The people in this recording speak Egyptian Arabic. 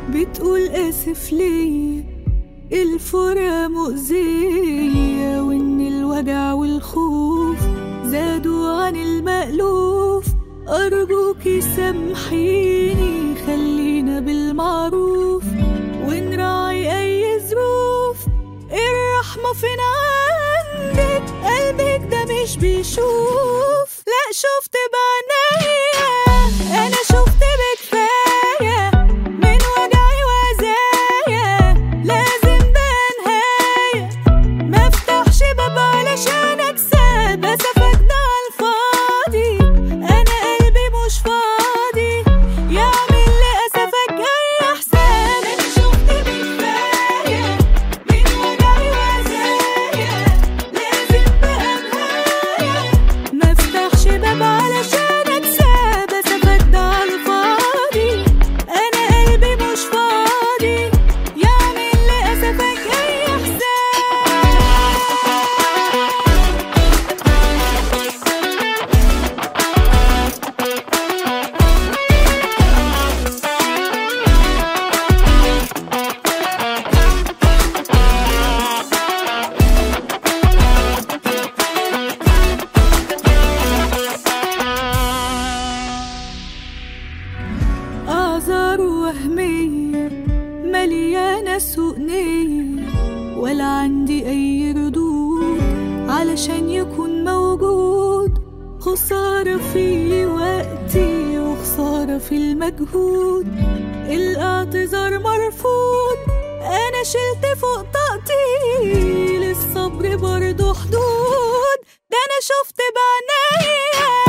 بتقول آسف ليا الفرقة مؤذية وإن الوجع والخوف زادوا عن المألوف أرجوكي سامحيني خلينا بالمعروف ونراعي أي ظروف الرحمة فين عندك قلبك ده مش بيشوف لا شفت بعناية أنا شفت بكفاية من وجعي وأذايا لازم ده نهاية ما افتحش باب علشان اكسب اسفك ده عالفاضي انا قلبي مش فاضي يعمل لاسفك اي حساب انا شفت بكفايه من وجعي وازايا لازم بقى نهايه ما افتحش باب علشان اكسب اسفك ده عالفاضي انا قلبي مش فاضي يعمل لاسفك اي حساب أعذار وهمية مليانة سوء نية ولا عندي أي ردود علشان يكون موجود خسارة في وقتي وخسارة في المجهود الاعتذار مرفوض أنا شلت فوق طاقتي للصبر برضو حدود ده أنا شفت بعناية